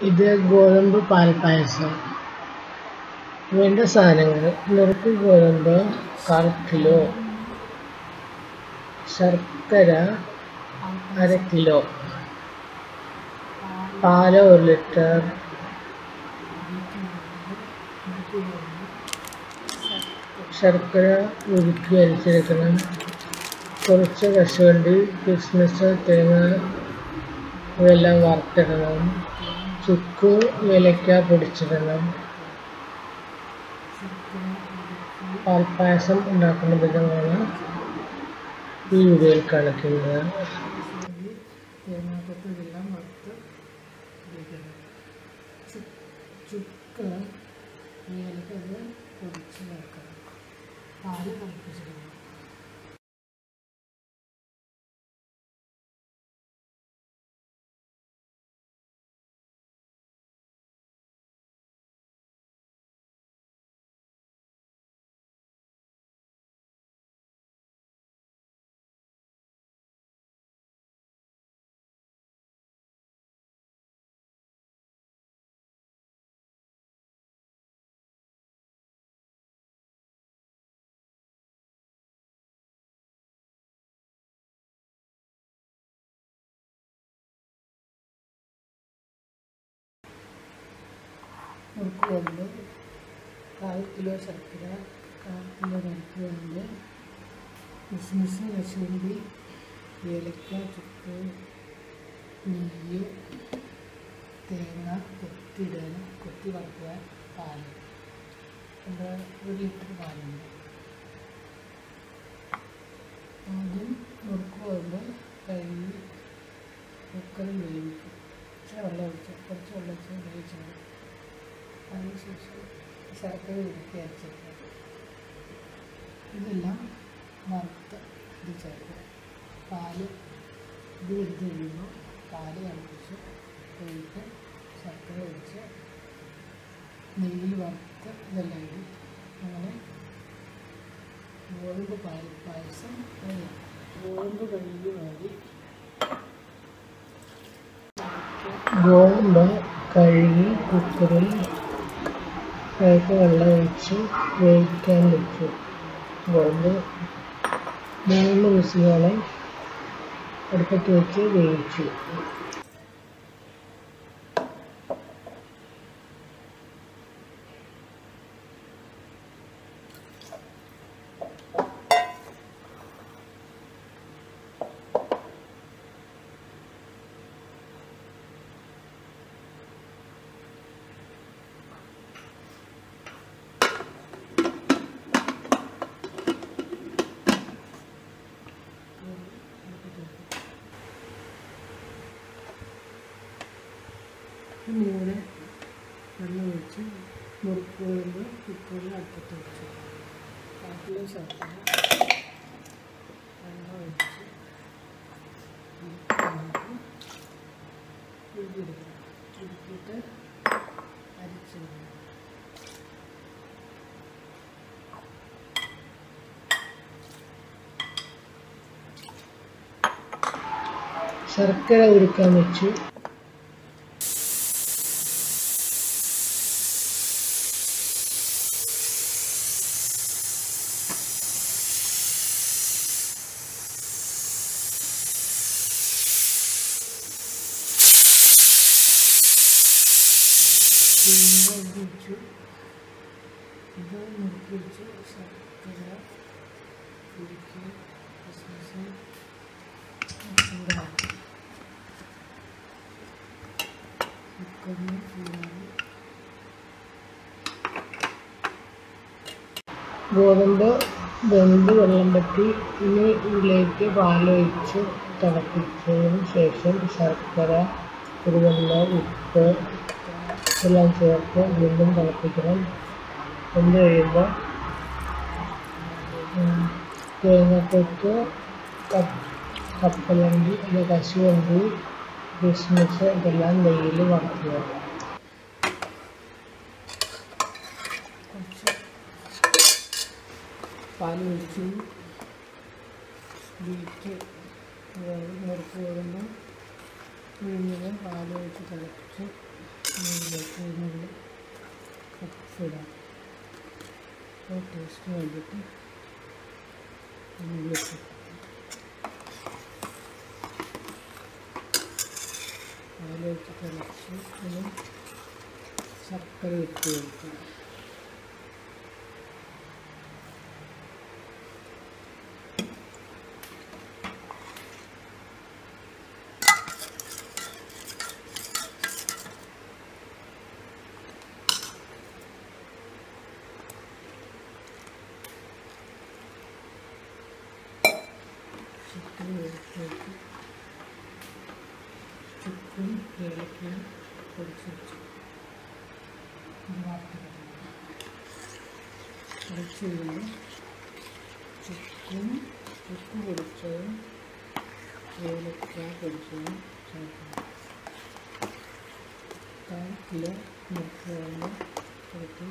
ഇത് ഗോതമ്പ് പാൽപ്പായസം വേണ്ട സാധനങ്ങൾ നുറുക്ക് ഗോതമ്പ് കാൽ കിലോ ശർക്കര അര കിലോ പാല് ഒരു ലിറ്റർ ശർക്കര ഉരുക്കി അരിച്ചെടുക്കണം കുറച്ച് കശുവണ്ടി കിസ്മിസ് തേങ്ങ ഇതെല്ലാം വറുത്തിടണം ചുക്ക് ഏലക്ക പൊടിച്ചിടണം പാൽപ്പായസം ഉണ്ടാക്കുന്ന വിധമാണ് ഈ വീഡിയോയിൽ കാണിക്കുന്നത് തേങ്ങാക്കൊത്ത് ഇതെല്ലാം വറുത്ത് ഉപയോഗിക്കണം ചുക്ക് ഏലക്ക ഇത് പൊടിച്ച് ചേർക്കണം പാല് തിളപ്പിച്ചിടണം നുറുക്ക് കൊണ്ട് കാൽ കിലോ ശർക്കര കാൽ കിലോ നുറുക്ക് കൊണ്ട് കിസ്മിസ് കശുവണ്ടി ഏലക്ക ചുക്ക് നെയ്യ് തേങ്ങ കൊത്തിയിടാൻ കൊത്തി വറുക്കുക പാല് എന്താ ഒരു ലിറ്റർ പാലുണ്ട് ആദ്യം നുറുക്ക് കൊണ്ട് കഴുകി കുക്കറിൽ വേവിക്കും ഇച്ചിരി വെള്ളം ഒഴിച്ച് കുറച്ച് വെള്ളം ഒഴിച്ച് വേവിച്ചത് അതിനുശേഷം ശർക്കര ഉരുക്കി അരച്ചെടുക്കുക ഇതെല്ലാം വറുത്ത് ഇത് ചേർക്കുക പാല് ഇത് വെന്ത് കഴിയുമ്പോൾ പാല് തിളപ്പിച്ച് ഒഴിച്ച് ശർക്കര ഒഴിച്ച് നെയ്യിൽ വറുത്ത് ഇതെല്ലാം ഇടും അങ്ങനെ ഗോതമ്പ് പാൽ പായസം ready. ഗോതമ്പ് കഴുകി വാരി ഗോതമ്പ് കഴുകി കുക്കറിൽ അതിലേക്ക് വെള്ളം ഒഴിച്ച് വേവിക്കാൻ വെച്ചു ഗോതമ്പ് മൂന്ന് വിസിലോളം അടുപ്പത്ത് വെച്ച് വേവിച്ചു മൂന്ന് വെള്ളം ഒഴിച്ച് മുറുക്ക് കോഴുമ്പോൾ കുക്കറിൽ അടുപ്പത്ത് വെച്ചു കാട്ടിലെ ശർക്കര വെള്ളം ഒഴിച്ച് ഉരുക്കിയെടുക്കണം ഉരുക്കിയിട്ട് അരിച്ചെടുക്കണം ശർക്കര ഉരുക്കാൻ വെച്ചു തേങ്ങ ഒഴിച്ചു ഇത് മുറുക്കി വെച്ചു ശർക്കര ഉരുക്കി കിസ്മിസ് ചൂടാക്കി കുക്കറിന് ചൂടായി ഗോതമ്പ് വെന്ത് വെള്ളം പറ്റി ഇനി ഇതിലേക്ക് പാലൊഴിച്ച് തിളപ്പിച്ചതിന് ശേഷം ശർക്കര കുരുവെണ്ണ ഉപ്പ് എല്ലാം ചേർത്ത് വീണ്ടും തിളപ്പിക്കണം വെന്ത് കഴിയുമ്പോൾ തേങ്ങക്കൊത്ത് കപ്പലണ്ടി അല്ല കശുവണ്ടി കിസ്മിസ് ഇതെല്ലാം നെയ്യിൽ വറുക്കുക കുറച്ച് പാൽ ഒഴിച്ചു ബീറ്റ് അതായത് നുറുക്ക് വരുമ്പോൾ പിഴിഞ്ഞത് പാൽ ഒഴിച്ച് തിളപ്പിച്ച് ഇതിലേക്ക് ഇതിനുള്ളിൽ ഇടാം അപ്പോൾ ടേസ്റ്റിന് വേണ്ടിയിട്ട് ഇതിലേക്ക് അതിലേക്ക് തിളച്ച് ഇതിൽ ശർക്കര ഇട്ട് കൊടുക്കുക ശർക്കര ഒഴിച്ചിട്ട് ചുക്കും ഏലക്കയും പൊടിച്ച് വെച്ചു പൊടിച്ച് കഴിയുമ്പോൾ ചുക്കും ചുക്ക് പൊടിച്ചതും ഏലക്ക പൊടിച്ചതും ചേർക്കണം കാൽ കിലോ മുട്ട കൊടുത്ത്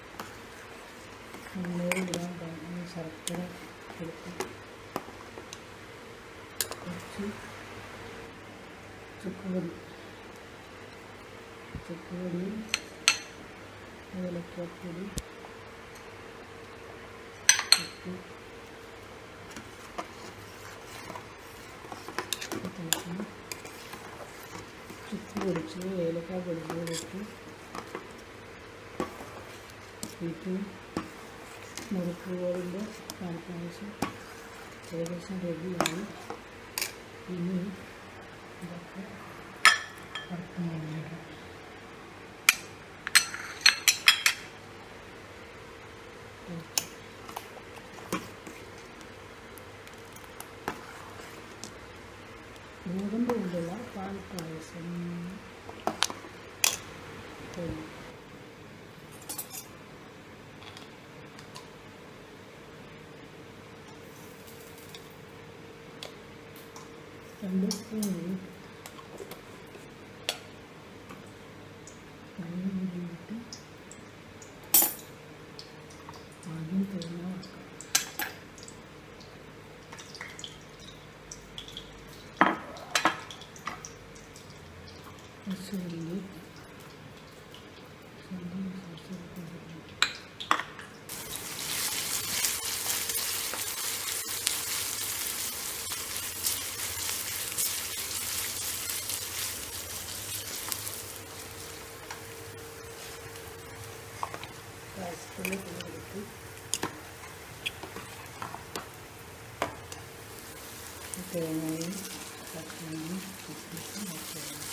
മുന്നൂറ് ഗ്രാം പാലിന് ശർക്കര കൊടുത്ത് കുറച്ച് ചുക്കുപൊടി ചുക്കുപൊടി ഏലക്കപ്പൊടി ഉപ്പ് തിളക്കണം ചുക്ക് പൊടിച്ചത് ഏലക്ക പൊടിച്ചത് ഇട്ട് ഇട്ട് മുറുക്ക് കോഴിൻ്റെ പാൽപ്പായസം ഏകദേശം റെഡിയായി ഇനി ഇതൊക്കെ വറുത്ത് മാറ്റിയിടാം ഗോതമ്പ് കൊണ്ടുള്ള പാൽ പായസം കഴിഞ്ഞു. രണ്ട് സ്പൂൺ വെള്ളം കൂടിയിട്ട് ആദ്യം തേങ്ങ വറുക്കാം കസൂരി പായസത്തിൽ കൊടുത്ത് തേങ്ങയും കഷ്ണയും കിസ്മിസും ഒക്കെ ഇടണം.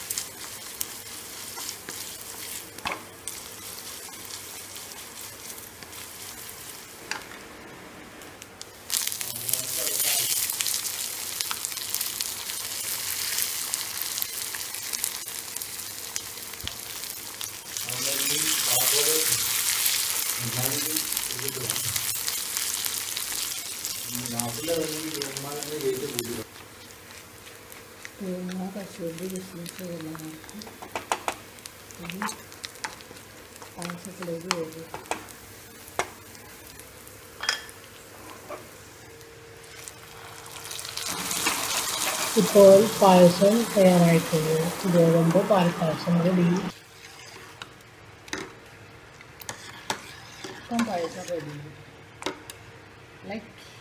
തേങ്ങ കശുവണ്ടി കിസ്മിസ് എല്ലാം ഇട്ട് ഇത് പായസത്തിലേക്ക് പോകും ഇപ്പോൾ പായസം തയ്യാറായിട്ടുണ്ട് ഗോതമ്പ് പാൽ പായസം റെഡി ഇപ്പം പായസം റെഡി ലൈക്ക്